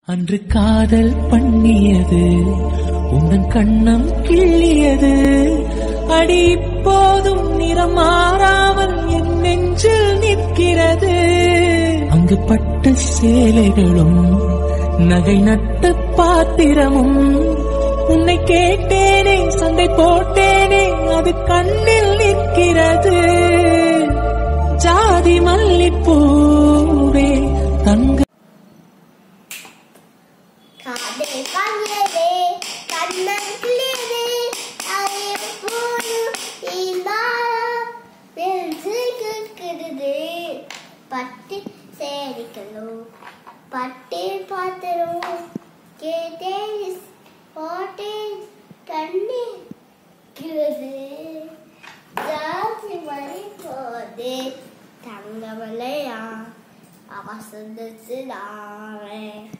அன்று காதல் பண்ணியது உந்தன் கண்ணம் கிள்ளியது அடி இப்போதும் நிறம் மாறாமல் என் நெஞ்சில் நிற்கிறது அங்கு பட்டு சேலைகளும் நகை நட்ட பாத்திரமும் உன்னை கேட்டேனே சண்டை போட்டேனே அது கண்ணில் நிற்கிறது ஜாதி மல்லிப்பூவே தங்க காதல் கண்ணரே கண்ணன் கிளியரே அறியப்போது கேட்கிறது பட்டு சேரிக்கணும் பட்டு பாத்திரம் கேட்டேன் போட்டேன் கண்ணி கிழது ஜாதி மணி போதே தங்கமலையா அவசந்துச்சு நானே